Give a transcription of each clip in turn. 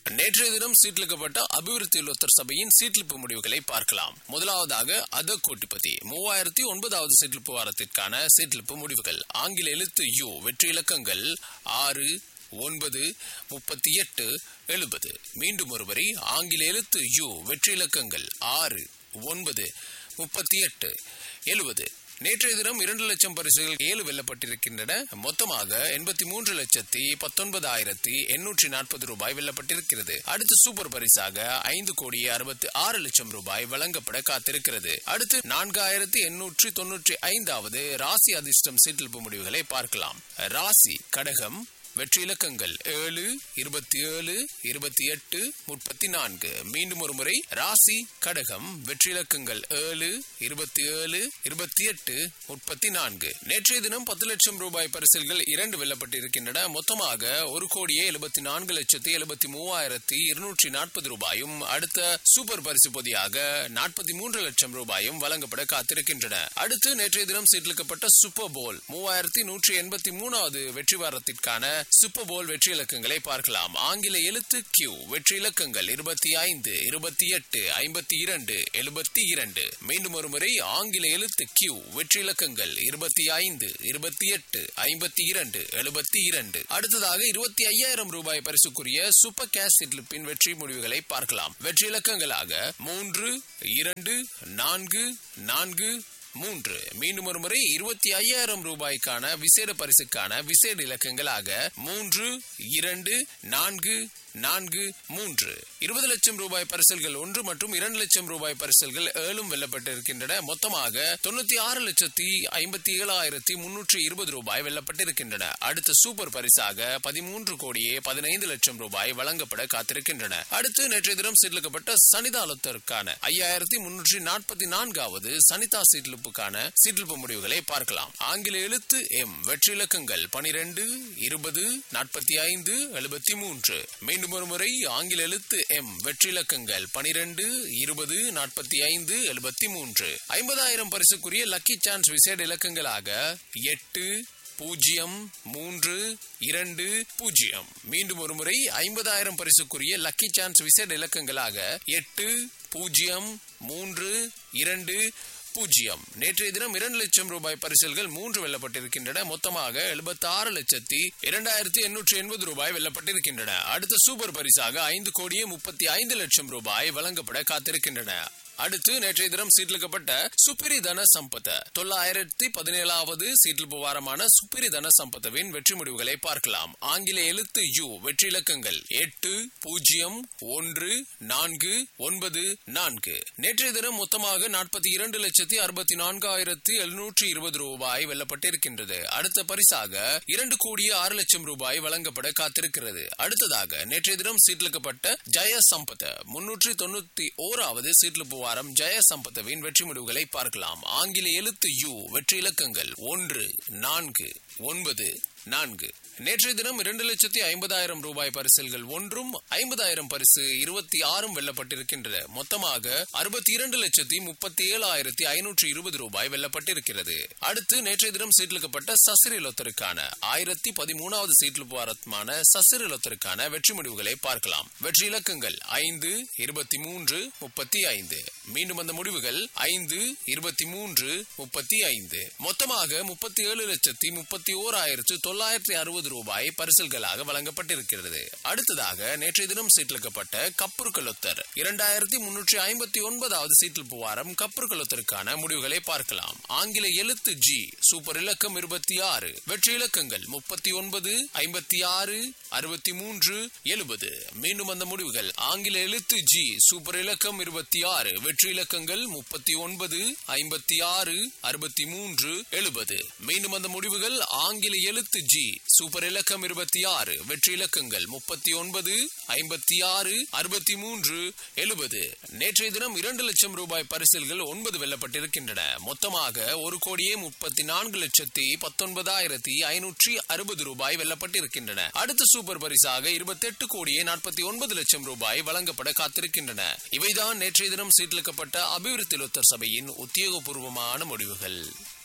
நேற்றைய தினம் சீட்லிக்கப்பட்ட அபிவிருத்தி உலோத்தர் சபையின் சீட்லிப்பு முடிவுகளை பார்க்கலாம் முதலாவதாக அத கோட்டிபதி மூவாயிரத்தி ஒன்பதாவது சீட்லிப்பு வாரத்திற்கான சீட்லிப்பு முடிவுகள் ஆங்கில எழுத்து யு வெற்றி இலக்கங்கள் ஆறு ஒன்பது முப்பத்தி எட்டு எழுபது மீண்டும் ஒருவரை ஆங்கில எழுத்து யு வெற்றி இலக்கங்கள் ஆறு ஒன்பது முப்பத்தி எட்டு எழுபது நேற்றைய தினம் இரண்டு லட்சம் பரிசுகள் ஏழு வெல்லப்பட்டிருக்கின்றன மொத்தமாக எண்பத்தி மூன்று லட்சத்தி பத்தொன்பதாயிரத்தி எண்ணூற்றி நாற்பது ரூபாய் வெல்லப்பட்டிருக்கிறது அடுத்து சூப்பர் பரிசாக ஐந்து கோடி அறுபத்தி ஆறு லட்சம் ரூபாய் வழங்கப்பட காத்திருக்கிறது அடுத்து நான்காயிரத்தி எண்ணூற்றி தொன்னூற்றி ஐந்தாவது ராசி அதிர்ஷ்டம் சீட்டில்பு முடிவுகளை பார்க்கலாம் ராசி கடகம் வெற்றி இலக்கங்கள் ஏழு இருபத்தி ஏழு இருபத்தி எட்டு முப்பத்தி நான்கு மீண்டும் ஒரு முறை ராசி கடகம் வெற்றி இலக்கங்கள் ஏழு இருபத்தி ஏழு இருபத்தி எட்டு முப்பத்தி நான்கு நேற்றைய தினம் பத்து லட்சம் ரூபாய் பரிசில்கள் இரண்டு வெல்லப்பட்டிருக்கின்றன மொத்தமாக ஒரு கோடியே எழுபத்தி நான்கு லட்சத்தி எழுபத்தி மூவாயிரத்தி இருநூற்றி நாற்பது ரூபாயும் அடுத்த சூப்பர் பரிசு பொதியாக நாற்பத்தி மூன்று லட்சம் ரூபாயும் வழங்கப்பட காத்திருக்கின்றன அடுத்து நேற்றைய தினம் சீட்லிக்கப்பட்ட சூப்பர் போல் மூவாயிரத்தி நூற்றி எண்பத்தி மூணாவது வெற்றி வாரத்திற்கான சூப்பர் போல் வெற்றி இலக்கங்களை பார்க்கலாம் ஆங்கில எழுத்து கியூ வெற்றி இலக்கங்கள் இருபத்தி ஐந்து இருபத்தி எட்டு ஐம்பத்தி இரண்டு எழுபத்தி இரண்டு மீண்டும் ஒரு முறை ஆங்கில எழுத்து கியூ வெற்றி இலக்கங்கள் இருபத்தி ஐந்து இருபத்தி எட்டு ஐம்பத்தி இரண்டு எழுபத்தி இரண்டு அடுத்ததாக இருபத்தி ஐயாயிரம் ரூபாய் பரிசுக்குரிய சூப்பர் கேஷ் சிட்லிப்பின் வெற்றி முடிவுகளை பார்க்கலாம் வெற்றி இலக்கங்களாக மூன்று இரண்டு நான்கு நான்கு மூன்று மீண்டும் ஒரு முறை இருபத்தி ஐயாயிரம் ரூபாய்க்கான விசேட பரிசுக்கான விசேட இலக்கங்களாக மூன்று இரண்டு நான்கு நான்கு மூன்று இருபது லட்சம் ரூபாய் பரிசல்கள் ஒன்று மற்றும் இரண்டு லட்சம் ரூபாய் பரிசல்கள் ஏழும் வெல்லப்பட்டிருக்கின்றன மொத்தமாக தொண்ணூத்தி ஆறு லட்சத்தி ஐம்பத்தி ஏழாயிரத்தி முன்னூற்றி இருபது ரூபாய் வெல்லப்பட்டிருக்கின்றன அடுத்த சூப்பர் பரிசாக பதிமூன்று கோடியே பதினைந்து லட்சம் ரூபாய் வழங்கப்பட காத்திருக்கின்றன அடுத்து நேற்றைய தினம் சீட்லிக்கப்பட்ட சனிதாலத்திற்கான ஐயாயிரத்தி முன்னூற்றி நாற்பத்தி நான்காவது சனிதா சீட்லிப்புக்கான சீட்லிப்பு முடிவுகளை பார்க்கலாம் ஆங்கில எழுத்து எம் வெற்றி இலக்கங்கள் பனிரெண்டு இருபது நாற்பத்தி ஐந்து எழுபத்தி மூன்று மீண்டும் ஒரு முறை ஆங்கில எழுத்து எம் வெற்றி இலக்கங்கள் பனிரெண்டு இருபது நாற்பத்தி ஐந்து எழுபத்தி மூன்று ஐம்பதாயிரம் பரிசுக்குரிய லக்கி சான்ஸ் விசேட இலக்கங்களாக எட்டு பூஜ்ஜியம் மூன்று இரண்டு பூஜ்ஜியம் மீண்டும் ஒரு முறை ஐம்பதாயிரம் பரிசுக்குரிய லக்கி சான்ஸ் விசேட இலக்கங்களாக எட்டு பூஜ்ஜியம் மூன்று இரண்டு பூஜ்ஜியம் நேற்றைய தினம் இரண்டு லட்சம் ரூபாய் பரிசல்கள் மூன்று வெல்லப்பட்டிருக்கின்றன மொத்தமாக எழுபத்தி ஆறு லட்சத்தி இரண்டாயிரத்தி எண்ணூற்றி எண்பது ரூபாய் வெல்லப்பட்டிருக்கின்றன அடுத்த சூப்பர் பரிசாக ஐந்து கோடியே முப்பத்தி ஐந்து லட்சம் ரூபாய் வழங்கப்பட காத்திருக்கின்றன அடுத்து நேற்றைய தினம் சீட்லிக்கப்பட்ட சுப்பிரி தன சம்பத்த தொள்ளாயிரத்தி பதினேழாவது சீட்லிப்பு வாரமான சுப்பிரி தன சம்பத்தவின் வெற்றி முடிவுகளை பார்க்கலாம் ஆங்கில எழுத்து யு வெற்றி இலக்கங்கள் எட்டு பூஜ்ஜியம் ஒன்று நான்கு ஒன்பது நான்கு நேற்றைய தினம் மொத்தமாக நாற்பத்தி இரண்டு லட்சத்தி அறுபத்தி நான்காயிரத்தி எழுநூற்றி இருபது ரூபாய் வெல்லப்பட்டிருக்கின்றது அடுத்த பரிசாக இரண்டு கோடியே ஆறு லட்சம் ரூபாய் வழங்கப்பட காத்திருக்கிறது அடுத்ததாக நேற்றைய தினம் சீட்லிக்கப்பட்ட ஜெய சம்பத்த முன்னூற்றி தொண்ணூத்தி ஓராவது சீட்லிப்பு வாரம் ஜெய சம்பத்தவின் வெற்றி முடிவுகளை பார்க்கலாம் ஆங்கில எழுத்து யு வெற்றி இலக்கங்கள் ஒன்று நான்கு ஒன்பது நான்கு நேற்றைய தினம் இரண்டு லட்சத்தி ஐம்பதாயிரம் ரூபாய் பரிசல்கள் ஒன்றும் ஐம்பதாயிரம் பரிசு இருபத்தி ஆறும் வெல்லப்பட்டிருக்கின்றன மொத்தமாக அறுபத்தி இரண்டு லட்சத்தி முப்பத்தி ஏழாயிரத்தி ஐநூற்றி இருபது ரூபாய் வெல்லப்பட்டிருக்கிறது அடுத்து நேற்றைய தினம் சீட்லிக்கப்பட்ட சசிரி லொத்தருக்கான ஆயிரத்தி பதிமூணாவது சீட்லு வாரத்மான சசிரி லொத்தருக்கான வெற்றி முடிவுகளை பார்க்கலாம் வெற்றி இலக்கங்கள் ஐந்து இருபத்தி மூன்று முப்பத்தி ஐந்து மீண்டும் அந்த முடிவுகள் ஐந்து இருபத்தி மூன்று முப்பத்தி ஐந்து மொத்தமாக முப்பத்தி ஏழு லட்சத்தி முப்பத்தி ஓராயிரத்து தொள்ளாயிரத்தி அறுபது ரூபாய் பரிசல்களாக வழங்கப்பட்டிருக்கிறது அடுத்ததாக நேற்றைய தினம் சீட்லிக்கப்பட்ட கப்புருக்கலொத்தர் இரண்டாயிரத்தி முன்னூற்றி ஐம்பத்தி ஒன்பதாவது சீட்டில் வாரம் கப்புருக்கலொத்தருக்கான முடிவுகளை பார்க்கலாம் ஆங்கில எழுத்து ஜி சூப்பர் இலக்கம் இருபத்தி ஆறு வெற்றி இலக்கங்கள் முப்பத்தி ஒன்பது ஐம்பத்தி ஆறு அறுபத்தி மூன்று எழுபது மீண்டும் அந்த முடிவுகள் ஆங்கில எழுத்து ஜி சூப்பர் இலக்கம் இருபத்தி ஆறு வெற்றி இலக்கங்கள் முப்பத்தி ஒன்பது ஐம்பத்தி ஆறு அறுபத்தி மூன்று எழுபது மீண்டும் அந்த முடிவுகள் ஆங்கில எழுத்து ஜி சூப்பர் இலக்கம் இருபத்தி ஆறு வெற்றி இலக்கங்கள் முப்பத்தி ஒன்பது ஐம்பத்தி ஆறு அறுபத்தி மூன்று எழுபது நேற்றைய தினம் இரண்டு லட்சம் ரூபாய் பரிசில்கள் ஒன்பது வெல்லப்பட்டிருக்கின்றன மொத்தமாக ஒரு கோடியே முப்பத்தி நான்கு லட்சத்தி பத்தொன்பதாயிரத்தி ஐநூற்றி அறுபது ரூபாய் வெல்லப்பட்டிருக்கின்றன அடுத்த சூப்பர் பரிசாக இருபத்தி எட்டு கோடியே நாற்பத்தி ஒன்பது லட்சம் ரூபாய் வழங்கப்பட காத்திருக்கின்றன இவைதான் நேற்றைய தினம் சீட்டிலிக்கப்பட்ட அபிவிருத்தி லொத்தர் சபையின் உத்தியோகபூர்வமான முடிவுகள்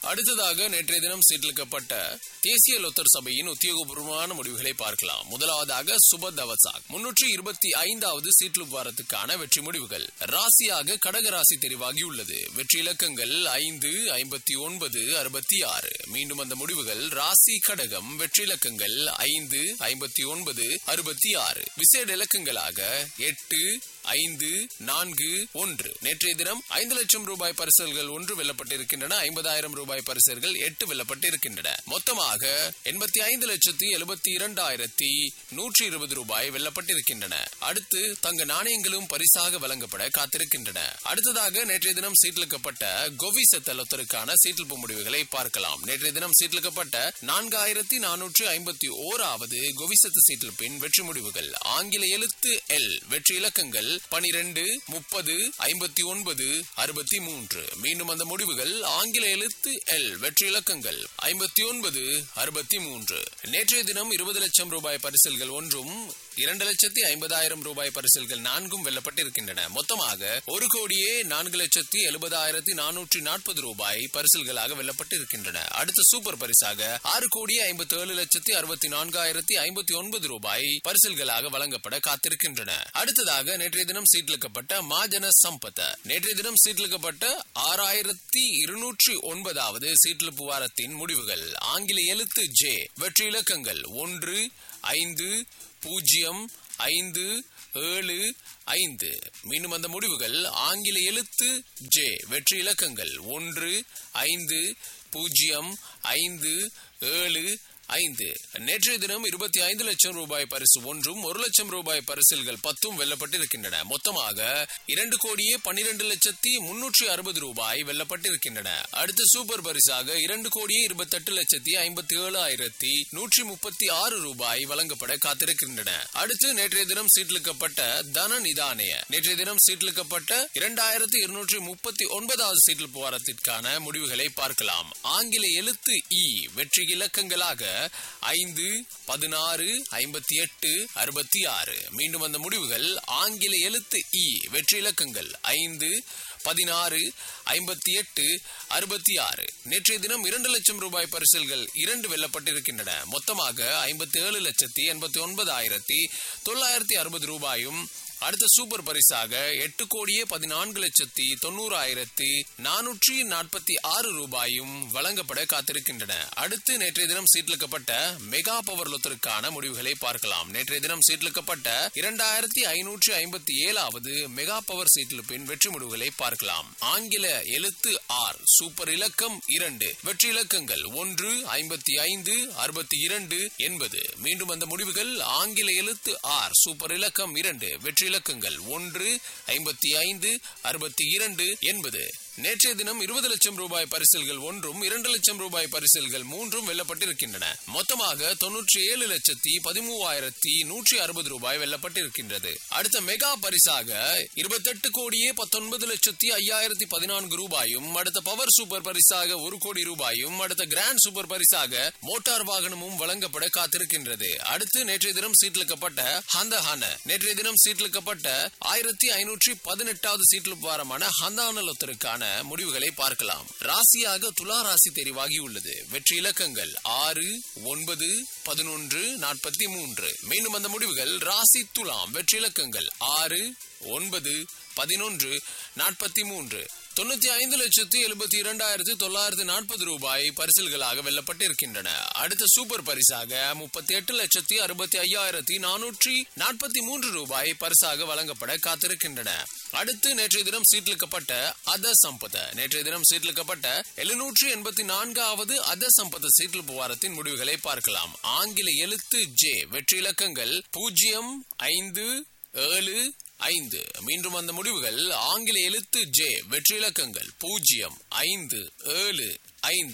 அடுத்ததாக நேற்றைய தினம் சீட்டளிக்கப்பட்ட தேசிய லொத்தர் சபையின் உத்தியோகபூர்வமான முடிவுகளை பார்க்கலாம் முதலாவதாக சுப தவசாக் முன்னூற்றி இருபத்தி ஐந்தாவது சீட்லு வாரத்துக்கான வெற்றி முடிவுகள் ராசியாக கடகராசி தெரிவாகியுள்ளது வெற்றி இலக்கங்கள் ஐந்து ஐம்பத்தி ஒன்பது அறுபத்தி ஆறு மீண்டும் அந்த முடிவுகள் ராசி கடகம் வெற்றி இலக்கங்கள் ஐந்து ஐம்பத்தி ஒன்பது அறுபத்தி ஆறு விசேட இலக்கங்களாக எட்டு ஐந்து நான்கு ஒன்று நேற்றைய தினம் ஐந்து லட்சம் ரூபாய் பரிசல்கள் ஒன்று வெல்லப்பட்டிருக்கின்றன ஐம்பதாயிரம் ரூபாய் பரிசல்கள் எட்டு வெல்லப்பட்டிருக்கின்றன மொத்தமாக எண்பத்தி ஐந்து லட்சத்தி எழுபத்தி இரண்டாயிரத்தி நூற்றி இருபது ரூபாய் வெல்லப்பட்டிருக்கின்றன அடுத்து தங்க நாணயங்களும் பரிசாக வழங்கப்பட காத்திருக்கின்றன அடுத்ததாக நேற்றைய தினம் சீட்டிலுக்கப்பட்ட கோவி செத்தலொத்தருக்கான சீட்டில்பு முடிவுகளை பார்க்கலாம் நேற்றைய தினம் சீட்டிலுக்கப்பட்ட நான்காயிரத்தி நானூற்றி ஐம்பத்தி ஓராவது கோவிசத்து சீட்டில்பின் வெற்றி முடிவுகள் ஆங்கில எழுத்து எல் வெற்றி இலக்கங்கள் பனிரெண்டு முப்பது ஐம்பத்தி ஒன்பது அறுபத்தி மூன்று மீண்டும் அந்த முடிவுகள் ஆங்கில எழுத்து எல் வெற்றி இலக்கங்கள் ஐம்பத்தி ஒன்பது அறுபத்தி மூன்று நேற்றைய தினம் இருபது லட்சம் ரூபாய் பரிசல்கள் ஒன்றும் இரண்டு லட்சத்தி ஐம்பதாயிரம் ரூபாய் பரிசல்கள் நான்கும் வெல்லப்பட்டிருக்கின்றன மொத்தமாக ஒரு கோடியே நான்கு லட்சத்தி எழுபதாயிரத்தி நானூற்றி நாற்பது ரூபாய் பரிசல்களாக வெல்லப்பட்டிருக்கின்றன அடுத்த சூப்பர் பரிசாக ஆறு கோடியே ஐம்பத்தி ஏழு லட்சத்தி அறுபத்தி நான்காயிரத்தி ஐம்பத்தி ஒன்பது ரூபாய் பரிசல்களாக வழங்கப்பட காத்திருக்கின்றன அடுத்ததாக நேற்றைய தினம் சீட்டிலுக்கப்பட்ட மாஜன சம்பத்த நேற்றைய தினம் சீட்டிலுக்கப்பட்ட ஆறாயிரத்தி இருநூற்றி ஒன்பதாவது சீட்டிலுப்பு வாரத்தின் முடிவுகள் ஆங்கில எழுத்து ஜே வெற்றி இலக்கங்கள் ஒன்று ஐந்து பூஜ்ஜியம் ஐந்து ஏழு ஐந்து மீண்டும் அந்த முடிவுகள் ஆங்கில எழுத்து ஜே வெற்றி இலக்கங்கள் ஒன்று ஐந்து பூஜ்ஜியம் ஐந்து ஏழு ஐந்து நேற்றைய தினம் இருபத்தி ஐந்து லட்சம் ரூபாய் பரிசு ஒன்றும் ஒரு லட்சம் ரூபாய் பரிசில்கள் பத்தும் வெல்லப்பட்டிருக்கின்றன மொத்தமாக இரண்டு கோடியே பன்னிரண்டு லட்சத்தி முன்னூற்றி அறுபது ரூபாய் வெல்லப்பட்டிருக்கின்றன அடுத்த சூப்பர் பரிசாக இரண்டு கோடியே இருபத்தெட்டு லட்சத்தி ஐம்பத்தி ஏழு ஆயிரத்தி நூற்றி முப்பத்தி ஆறு ரூபாய் வழங்கப்பட காத்திருக்கின்றன அடுத்து நேற்றைய தினம் சீட்லிக்கப்பட்ட தன நிதானய நேற்றைய தினம் சீட்லிக்கப்பட்ட இரண்டாயிரத்தி இருநூற்றி முப்பத்தி ஒன்பதாவது சீட்டில் போராட்டத்திற்கான முடிவுகளை பார்க்கலாம் ஆங்கில எழுத்து இ வெற்றி இலக்கங்களாக ஐந்து பதினாறு ஐம்பத்தி எட்டு அறுபத்தி ஆறு மீண்டும் அந்த முடிவுகள் ஆங்கில எழுத்து இ வெற்றி இலக்கங்கள் ஐந்து பதினாறு ஐம்பத்தி எட்டு அறுபத்தி ஆறு நேற்றைய தினம் இரண்டு லட்சம் ரூபாய் பரிசல்கள் இரண்டு வெல்லப்பட்டிருக்கின்றன மொத்தமாக ஐம்பத்தி ஏழு லட்சத்தி எண்பத்தி ஒன்பதாயிரத்தி தொள்ளாயிரத்தி அறுபது ரூபாயும் அடுத்த சூப்பர் பரிசாக எட்டு கோடியே பதினான்கு லட்சத்தி தொண்ணூறாயிரத்தி நானூற்றி நாற்பத்தி ஆறு ரூபாயும் வழங்கப்பட காத்திருக்கின்றன அடுத்து நேற்றைய தினம் சீட்லிக்கப்பட்ட மெகா பவர் லொத்தருக்கான முடிவுகளை பார்க்கலாம் நேற்றைய தினம் சீட்லிக்கப்பட்ட இரண்டாயிரத்தி ஐநூற்றி ஐம்பத்தி ஏழாவது மெகா பவர் சீட்லிப்பின் வெற்றி முடிவுகளை பார்க்கலாம் ஆங்கில எழுத்து ஆர் சூப்பர் இலக்கம் இரண்டு வெற்றி இலக்கங்கள் ஒன்று ஐம்பத்தி ஐந்து அறுபத்தி இரண்டு எண்பது மீண்டும் அந்த முடிவுகள் ஆங்கில எழுத்து ஆர் சூப்பர் இலக்கம் இரண்டு வெற்றி இலக்கங்கள் ஒன்று ஐம்பத்தி ஐந்து அறுபத்தி இரண்டு எண்பது நேற்றைய தினம் இருபது லட்சம் ரூபாய் பரிசில்கள் ஒன்றும் இரண்டு லட்சம் ரூபாய் பரிசில்கள் மூன்றும் வெல்லப்பட்டிருக்கின்றன மொத்தமாக தொன்னூற்றி ஏழு லட்சத்தி பதிமூவாயிரத்தி நூற்றி அறுபது ரூபாய் வெல்லப்பட்டிருக்கின்றது அடுத்த மெகா பரிசாக இருபத்தெட்டு கோடியே பத்தொன்பது லட்சத்தி ஐயாயிரத்தி பதினான்கு ரூபாயும் அடுத்த பவர் சூப்பர் பரிசாக ஒரு கோடி ரூபாயும் அடுத்த கிராண்ட் சூப்பர் பரிசாக மோட்டார் வாகனமும் வழங்கப்பட காத்திருக்கின்றது அடுத்து நேற்றைய தினம் சீட்லிக்கப்பட்ட ஹந்த ஹான நேற்றைய தினம் சீட்லிக்கப்பட்ட ஆயிரத்தி ஐநூற்றி பதினெட்டாவது சீட்லு வாரமான ஹந்தானலத்திற்கான முடிவுகளை பார்க்கலாம் ராசியாக துலா ராசி தெரிவாகி உள்ளது வெற்றி இலக்கங்கள் ஆறு ஒன்பது பதினொன்று நாற்பத்தி மூன்று மீண்டும் அந்த முடிவுகள் ராசி துலாம் வெற்றி இலக்கங்கள் ஆறு ஒன்பது பதினொன்று நாற்பத்தி மூன்று தொண்ணூத்தி ஐந்து லட்சத்தி எழுபத்தி இரண்டாயிரத்தி தொள்ளாயிரத்தி நாற்பது ரூபாய் பரிசில்களாக வெல்லப்பட்டிருக்கின்றன அடுத்த சூப்பர் பரிசாக முப்பத்தி எட்டு லட்சத்தி அறுபத்தி ஐயாயிரத்தி நானூற்றி நாற்பத்தி மூன்று ரூபாய் பரிசாக வழங்கப்பட காத்திருக்கின்றன அடுத்து நேற்றைய தினம் சீட்லிக்கப்பட்ட அத சம்பத நேற்றைய தினம் சீட்லிக்கப்பட்ட எழுநூற்றி எண்பத்தி நான்காவது அத சம்பத சீட்ல் புவாரத்தின் முடிவுகளை பார்க்கலாம் ஆங்கில எழுத்து ஜே வெற்றி இலக்கங்கள் பூஜ்ஜியம் ஐந்து ஏழு ஐந்து மீண்டும் அந்த முடிவுகள் ஆங்கில எழுத்து ஜே வெற்றி இலக்கங்கள் பூஜ்ஜியம் ஐந்து ஏழு ஐந்து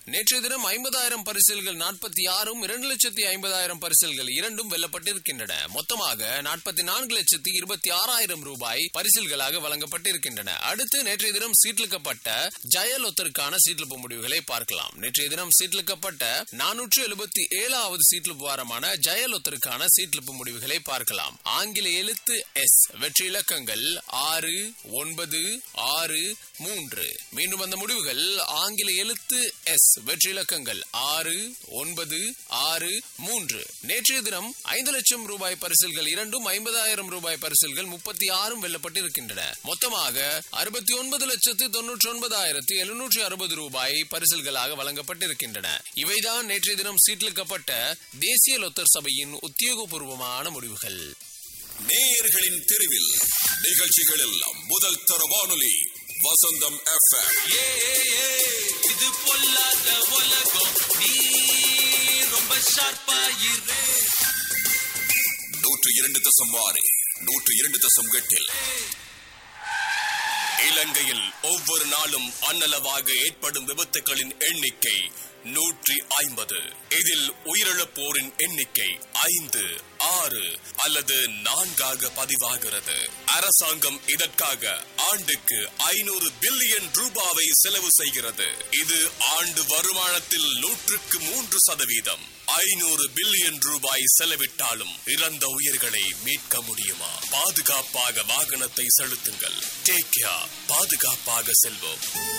நேற்றைய தினம் ஐம்பதாயிரம் பரிசில்கள் நாற்பத்தி ஆறும் இரண்டு லட்சத்தி ஐம்பதாயிரம் பரிசில்கள் இரண்டும் வெல்லப்பட்டிருக்கின்றன மொத்தமாக நாற்பத்தி நான்கு லட்சத்தி இருபத்தி ஆறாயிரம் ரூபாய் பரிசில்களாக வழங்கப்பட்டிருக்கின்றன அடுத்து நேற்றைய தினம் சீட்லிக்கப்பட்ட ஜெயலொத்தருக்கான சீட்லிப்பு முடிவுகளை பார்க்கலாம் நேற்றைய தினம் சீட்லிக்கப்பட்ட நானூற்று எழுபத்தி ஏழாவது சீட்லிப்பு வாரமான ஜெயலொத்தருக்கான சீட்லிப்பு முடிவுகளை பார்க்கலாம் ஆங்கில எழுத்து எஸ் வெற்றி இலக்கங்கள் ஆறு ஒன்பது ஆறு மூன்று மீண்டும் அந்த முடிவுகள் ஆங்கில எழுத்து எஸ் வெற்றி இலக்கங்கள் ஆறு ஒன்பது ஆறு மூன்று நேற்றைய தினம் ஐந்து லட்சம் ரூபாய் பரிசில்கள் இரண்டும் ஐம்பதாயிரம் ரூபாய் பரிசில்கள் முப்பத்தி ஆறும் வெல்லப்பட்டிருக்கின்றன மொத்தமாக அறுபத்தி ஒன்பது லட்சத்து தொன்னூற்றி ஒன்பதாயிரத்தி எழுநூற்றி அறுபது ரூபாய் பரிசில்களாக வழங்கப்பட்டிருக்கின்றன இவைதான் நேற்றைய தினம் சீட்லிக்கப்பட்ட தேசிய லொத்தர் சபையின் உத்தியோகபூர்வமான முடிவுகள் நேயர்களின் தெருவில் நிகழ்ச்சிகளில் முதல் தர வானொலி வசந்தம் எஃப்எம் ஏ, ஏ, ஏ, இது பொல்லாத உலகம் நீ ரொம்ப ஷார்ப்பா இரு நூற்று இரண்டு தசம் ஆறு நூற்று இரண்டு தசம் எட்டில் இலங்கையில் ஒவ்வொரு நாளும் அன்னளவாக ஏற்படும் விபத்துகளின் எண்ணிக்கை நூற்றி ஐம்பது இதில் உயிரிழப்போரின் எண்ணிக்கை ஐந்து ஆறு அல்லது நான்காக பதிவாகிறது அரசாங்கம் இதற்காக ஆண்டுக்கு ஐநூறு பில்லியன் ரூபாவை செலவு செய்கிறது இது ஆண்டு வருமானத்தில் நூற்றுக்கு மூன்று சதவீதம் ஐநூறு பில்லியன் ரூபாய் செலவிட்டாலும் இறந்த உயிர்களை மீட்க முடியுமா பாதுகாப்பாக வாகனத்தை செலுத்துங்கள் டேக் கேர் பாதுகாப்பாக செல்வோம்